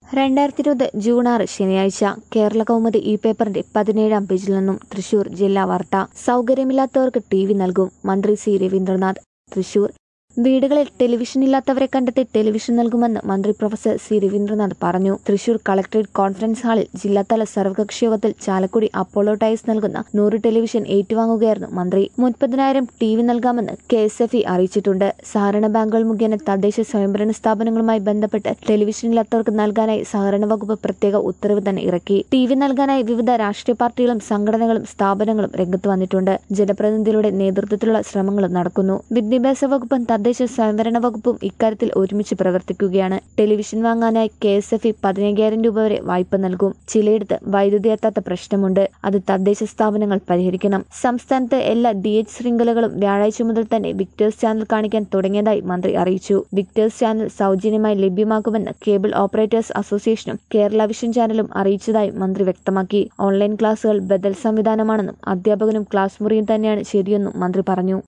രണ്ടായിരത്തി ഇരുപത് ജൂൺ ആറ് ശനിയാഴ്ച കേരള കൗമുദി ഈ പേപ്പറിന്റെ പതിനേഴാം പേജിൽ നിന്നും തൃശൂർ ജില്ലാ വാർത്ത സൗകര്യമില്ലാത്തവർക്ക് ടി വി നൽകും മന്ത്രി സി രവീന്ദ്രനാഥ് തൃശൂർ വീടുകളിൽ ടെലിവിഷൻ ഇല്ലാത്തവരെ കണ്ടെത്തി ടെലിവിഷൻ നൽകുമെന്ന് മന്ത്രി പ്രൊഫസർ സി രവീന്ദ്രനാഥ് പറഞ്ഞു തൃശൂർ കളക്ടറേറ്റ് കോൺഫറൻസ് ഹാളിൽ ജില്ലാതല സർവകക്ഷി യോഗത്തിൽ ചാലക്കുടി അപ്പോളോ ടൈസ് നൽകുന്ന നൂറ് ടെലിവിഷൻ ഏറ്റുവാങ്ങുകയായിരുന്നു മന്ത്രി മുപ്പതിനായിരം ടി വി നൽകാമെന്ന് കെ എസ് എഫ് ഇ അറിയിച്ചിട്ടുണ്ട് സഹകരണ ബാങ്കുകൾ മുഖേന തദ്ദേശ സ്വയംഭരണ സ്ഥാപനങ്ങളുമായി ബന്ധപ്പെട്ട് ടെലിവിഷൻ ഇല്ലാത്തവർക്ക് നൽകാനായി സഹകരണ വകുപ്പ് പ്രത്യേക ഉത്തരവ് തന്നെ ഇറക്കി ടി വി നൽകാനായി വിവിധ രാഷ്ട്രീയ പാർട്ടികളും സംഘടനകളും സ്ഥാപനങ്ങളും രംഗത്ത് വന്നിട്ടുണ്ട് ജനപ്രതിനിധികളുടെ നേതൃത്വത്തിലുള്ള ശ്രമങ്ങളും നടക്കുന്നു വിദ്യാഭ്യാസ വകുപ്പും തദ്ദേശ സ്വയംഭരണ വകുപ്പും ഇക്കാര്യത്തിൽ ഒരുമിച്ച് പ്രവർത്തിക്കുകയാണ് ടെലിവിഷൻ വാങ്ങാനായി കെ എസ് എഫ് ഇ പതിനയ്യായിരം രൂപ വരെ വായ്പ നൽകും ചിലയിടത്ത് വൈദ്യുതി എത്താത്ത പ്രശ്നമുണ്ട് അത് തദ്ദേശ സ്ഥാപനങ്ങൾ പരിഹരിക്കണം സംസ്ഥാനത്ത് എല്ലാ ഡി എച്ച് ശൃംഖലകളും വ്യാഴാഴ്ച മുതൽ തന്നെ വിക്ടേഴ്സ് ചാനൽ കാണിക്കാൻ തുടങ്ങിയതായി മന്ത്രി അറിയിച്ചു വിക്ടേഴ്സ് ചാനൽ സൗജന്യമായി ലഭ്യമാക്കുമെന്ന് കേബിൾ ഓപ്പറേറ്റേഴ്സ് അസോസിയേഷനും കേരള വിഷൻ ചാനലും അറിയിച്ചതായി മന്ത്രി വ്യക്തമാക്കി ഓൺലൈൻ ക്ലാസുകൾ ബദൽ സംവിധാനമാണെന്നും അധ്യാപകനും ക്ലാസ് മുറിയും തന്നെയാണ് ശരിയെന്നും മന്ത്രി പറഞ്ഞു